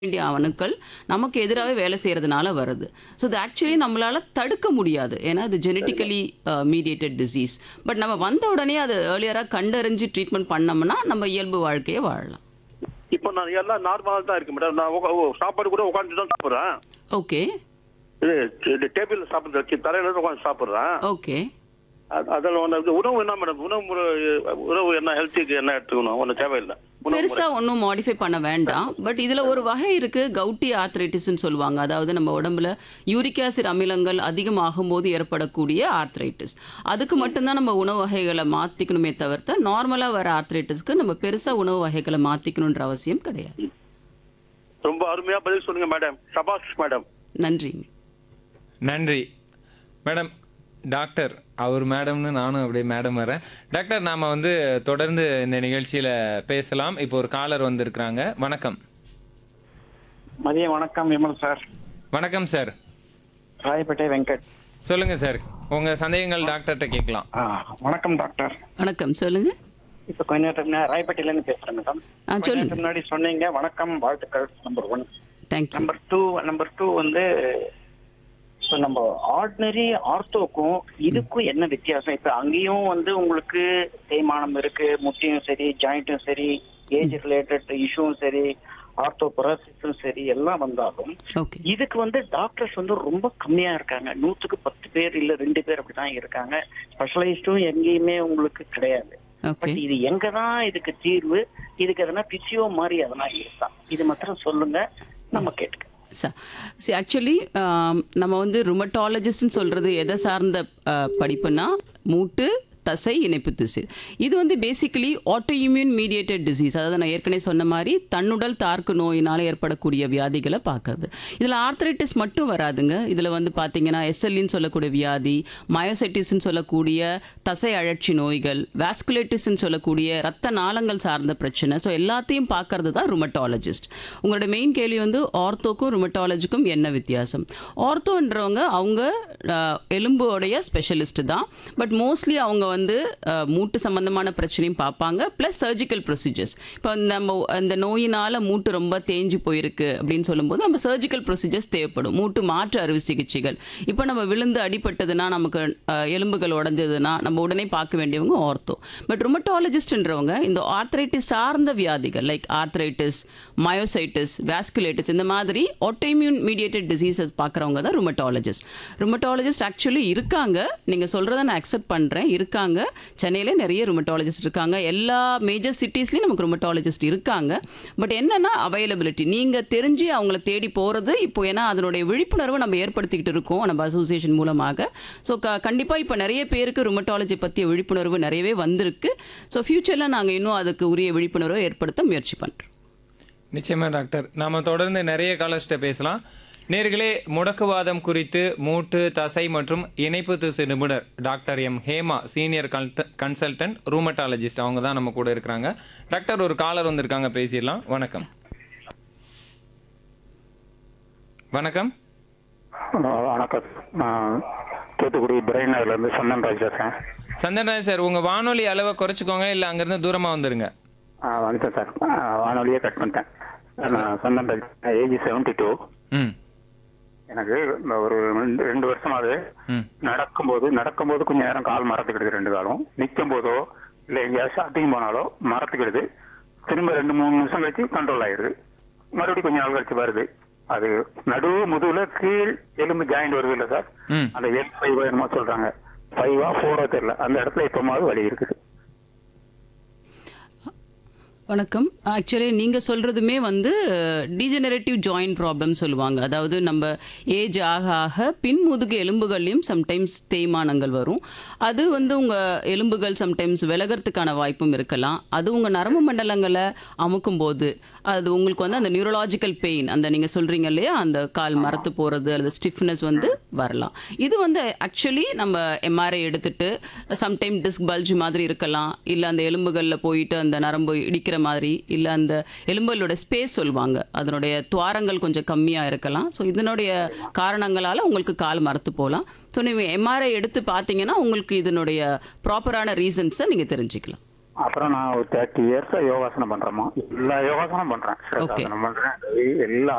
வேண்டிய அணுக்கள் நமக்கு எதிராகவே வேலை செய்யறதுனால வருது ஸோ இது ஆக்சுவலி நம்மளால தடுக்க முடியாது ஏன்னா இது ஜெனட்டிக்கலி மீடியேட்டட் டிசீஸ் பட் நம்ம வந்த உடனே அது ஏர்லியராக கண்டறிஞ்சு ட்ரீட்மெண்ட் பண்ணோம்னா நம்ம இயல்பு வாழ்க்கையை வாழலாம் இப்போ நான் எல்லாம் நார்மலாக தான் இருக்கு மேடம் நான் உக்கா- ஓ, சாப்பாடு கூட உட்காந்து தான் சாப்பிட்றேன் ஓகே இது இது டேபிள் சாப்பிட்றது வச்சு தலையில இருந்து உட்காந்து சாப்பிட்றேன் ஓகே அது- அதில் ஒன்று உணவு என்ன மேடம் உணவு முறை- உணவு என்ன ஹெல்த்துக்கு என்ன எடுத்துக்கணும் ஒன்றும் தேவையில்லை உணவு முறை. பெருசா ஒன்றும் மாடிஃபை பண்ண வேண்டாம் பட் இதுல ஒரு வகை இருக்கு கவுட்டி ஆர்த்ரைட்டிஸ்னு சொல்லுவாங்க அதாவது நம்ம உடம்புல யூரிக் ஆசிட் அமிலங்கள் அதிகமாகும் போது ஏற்படக்கூடிய ஆர்த்ரைட்டிஸ் அதுக்கு மட்டும்தான் நம்ம உணவு வகைகளை மாத்திக்கணுமே தவிர்த்து நார்மலா வர ஆர்த்ரைட்டிஸ்க்கு நம்ம பெருசா உணவு வகைகளை மாத்திக்கணுன்ற அவசியம் கிடையாது ரொம்ப அருமையா பதில் சொல்லுங்க மேடம் சபாஷ் மேடம் நன்றிங்க நன்றி மேடம் டாக்டர் அவர் மேடம்னு நானும் அப்படியே மேடம் வரேன் டாக்டர் நாம வந்து தொடர்ந்து இந்த நிகழ்ச்சியில பேசலாம் இப்போ ஒரு காலர் வந்திருக்கிறாங்க வணக்கம் மதியம் வணக்கம் விமல் சார் வணக்கம் சார் ராயப்பேட்டை வெங்கட் சொல்லுங்க சார் உங்க சந்தேகங்கள் டாக்டர்கிட்ட கேட்கலாம் ஆ, வணக்கம் டாக்டர் வணக்கம் சொல்லுங்க இப்ப கொஞ்ச நேரத்துக்கு முன்னாடி ராயப்பேட்டையில இருந்து பேசுறேன் மேடம் ஆ, கொஞ்ச சொல்லுங்க. நேரத்துக்கு முன்னாடி சொன்னீங்க வணக்கம் வாழ்த்துக்கள் number one thank you number two number two வந்து இப்ப நம்ம ஆர்டினரி ஆர்த்தோக்கும் இதுக்கும் என்ன வித்தியாசம் இப்ப அங்கேயும் வந்து உங்களுக்கு தேய்மானம் இருக்கு முட்டியும் சரி ஜாயிண்ட்டும் சரி ஏஜ் ரிலேட்டட் இஷ்யூவும் சரி ஆர்த்தோபராசிஸும் சரி எல்லாம் வந்தாலும் ஓகே இதுக்கு வந்து டாக்டர்ஸ் வந்து ரொம்ப கம்மியா இருக்காங்க நூற்றுக்கு பத்து பேர் இல்ல ரெண்டு பேர் அப்படிதான் இருக்காங்க ஸ்பெஷலைஸ்டும் எங்கேயுமே உங்களுக்கு கிடையாது ஓகே பட் இது எங்கதான் இதுக்கு தீர்வு இதுக்கு எதனா பிசியோ மாதிரி எதனா இருக்கா இது மாத்திரம் சொல்லுங்க நம்ம கேட்டுக்க சார் சி ஆக்சுவலி நம்ம வந்து ருமட்டாலஜிஸ்ட்னு சொல்கிறது எதை சார்ந்த அஹ், படிப்புனா மூட்டு தசை இணைப்பு திசு இது வந்து பேசிக்கலி ஆட்டோஇம்யூன் மீடியேட்டட் டிசீஸ் அதாவது நான் ஏற்கனவே சொன்ன மாதிரி தன்னுடல் தார்க்கு நோயினால் ஏற்படக்கூடிய வியாதிகளை பார்க்கறது இதில் ஆர்த்ரைட்டிஸ் மட்டும் வராதுங்க இதில் வந்து பார்த்தீங்கன்னா எஸ்எல்லின்னு சொல்லக்கூடிய வியாதி மயோசைட்டிஸ்ன்னு சொல்லக்கூடிய தசை அழற்சி நோய்கள் வாஸ்குலேட்டிஸ்ன்னு சொல்லக்கூடிய ரத்த நாளங்கள் சார்ந்த பிரச்சனை ஸோ எல்லாத்தையும் பார்க்கறது தான் ருமட்டாலஜிஸ்ட் உங்களோட மெயின் கேள்வி வந்து ஆர்த்தோக்கும் ருமட்டாலஜிக்கும் என்ன வித்தியாசம் ஆர்த்தோன்றவங்க அவங்க அஹ், எலும்போடைய ஸ்பெஷலிஸ்ட் தான் பட் மோஸ்ட்லி அவங்க வந்து அஹ், மூட்டு சம்பந்தமான பிரச்சனையும் பார்ப்பாங்க ப்ளஸ் சர்ஜிக்கல் ப்ரொசீஜர்ஸ் இப்போ நம்ம அந்த நோயினால மூட்டு ரொம்ப தேஞ்சு போயிருக்கு அப்படின்னு சொல்லும்போது நம்ம சர்ஜிக்கல் ப்ரொசீஜர்ஸ் தேவைப்படும் மூட்டு மாற்று அறுவை சிகிச்சைகள் இப்போ நம்ம விழுந்து அடிபட்டதுன்னா நமக்கு அஹ், எலும்புகள் உடஞ்சதுன்னா நம்ம உடனே பார்க்க வேண்டியவங்க ஆர்த்தோ பட் ருமட்டாலஜிஸ்ட்ன்றவங்க இந்த ஆர்த்ரைட்டிஸ் சார்ந்த வியாதிகள் லைக் ஆர்த்ரைட்டிஸ் மயோசைட்டிஸ் வாஸ்குலேட்டிஸ் இந்த மாதிரி ஆட்டோஇம்யூன் மீடியேட்டட் டிசீசஸ் பார்க்குறவங்க தான் ருமட்டாலஜிஸ்ட் ருமட்டாலஜிஸ்ட் ஆக்சுவலி இருக்காங்க நீங்கள் சொல்கிறத நான் அக்செப்ட் பண்ணுறேன் இருக்காங்க சென்னையில நிறைய ருமட்டாலஜிஸ்ட் இருக்காங்க எல்லா மேஜர் சிட்டிஸ்லையும் நமக்கு ருமட்டாலஜிஸ்ட் இருக்காங்க பட் என்னன்னா அவைலபிலிட்டி நீங்கள் தெரிஞ்சு அவங்கள தேடி போகிறது இப்போ ஏன்னா அதனுடைய விழிப்புணர்வு நம்ம ஏற்படுத்திக்கிட்டு இருக்கோம் நம்ம அசோசியேஷன் மூலமாக ஸோ க கண்டிப்பாக இப்போ நிறைய பேருக்கு ருமட்டாலஜி பற்றிய விழிப்புணர்வு நிறையவே வந்திருக்கு ஸோ ஃப்யூச்சரில் நாங்கள் இன்னும் அதுக்கு உரிய விழிப்புணர்வை ஏற்படுத்த முயற்சி பண்ணுறோம் நிச்சயமா டாக்டர் நாம தொடர்ந்து நிறைய காலர்ஸ்ட்ட பேசலாம் நேர்களே முடக்குவாதம் குறித்து மூட்டு தசை மற்றும் இணைப்பு திசு நிபுணர் doctor M Hema senior consultant rheumatologist அவங்க தான் நம்ம கூட இருக்கிறாங்க டாக்டர் ஒரு காலர் வந்திருக்காங்க பேசிடலாம் வணக்கம் வணக்கம் வணக்கம் நான் தூத்துக்குடி பிரைனர்ல இருந்து சந்தன் ராஜ் பேசுறேன் சந்தன்ராஜ் சார் உங்க வானொலி அளவை குறைச்சிக்கோங்க இல்ல அங்கிருந்து தூரமா வந்துருங்க ஆ, வந்துட்டேன் சார் ஆ, வானொலியே கட் பண்ணிட்டேன் நான் Chandan Raj age seventy two ம் எனக்கு இந்த ஒரு ரெண்டு ரெண்டு வருஷமாவது ம் நடக்கும்போது நடக்கும்போது கொஞ்ச நேரம் கால் மரத்துக்கிடுது ரெண்டு காலம் நிற்கும் போதோ இல்லை எங்கேயாவது ஷாப்பிங் போனாலோ மரத்துக்கிடுது திரும்ப ரெண்டு மூணு நிமிஷம் கழிச்சு கண்ட்ரோல் ஆயிடுது மறுபடியும் கொஞ்ச நாள் கழிச்சு வருது அது நடு முதுகுல கீழ் எலும்பு ஜாயிண்ட் வருது இல்லை சார் ம் அந்த எல் ஃபைவ் என்னமோ சொல்றாங்க ஃபைவா ஃபோரோ தெரியல அந்த இடத்துல இப்பமாவது வலி இருக்குது வணக்கம் ஆக்சுவலி நீங்கள் சொல்கிறதுமே வந்து டீஜெனரேட்டிவ் ஜாயிண்ட் ப்ராப்ளம் சொல்லுவாங்க அதாவது நம்ம ஏஜ் ஆக ஆக பின் முதுகு எலும்புகள்லையும் சம்டைம்ஸ் தேய்மானங்கள் வரும் அது வந்து உங்கள் எலும்புகள் சம்டைம்ஸ் விலகிறதுக்கான வாய்ப்பும் இருக்கலாம் அது உங்கள் நரம்பு மண்டலங்களை அமுக்கும் போது அது உங்களுக்கு வந்து அந்த நியூரலாஜிக்கல் பெயின் அந்த நீங்கள் சொல்கிறீங்க இல்லையா அந்த கால் மரத்து போகிறது அல்லது ஸ்டிஃப்னஸ் வந்து வரலாம் இது வந்து ஆக்சுவலி நம்ம எம்ஆர்ஐ எடுத்துட்டு சம்டைம் டிஸ்க் பல்ஜ் மாதிரி இருக்கலாம் இல்லை அந்த எலும்புகளில் போயிட்டு அந்த நரம்பு இடிக்கிற மாதிரி இல்லை அந்த எலும்புகளோட ஸ்பேஸ் சொல்லுவாங்க அதனுடைய துவாரங்கள் கொஞ்சம் கம்மியாக இருக்கலாம் ஸோ இதனுடைய காரணங்களால் உங்களுக்கு கால் மரத்து போகலாம் ஸோ நீங்கள் எம்ஆர்ஐ எடுத்து பார்த்தீங்கன்னா உங்களுக்கு இதனுடைய ப்ராப்பரான ரீசன்ஸை நீங்கள் தெரிஞ்சுக்கலாம் அப்புறம் நான் ஒரு தேர்ட்டி இயர்ஸ் யோகாசனம் பண்றேமா எல்லா யோகாசனம் பண்றேன் சிரசாசனம் பண்றேன் எல்லா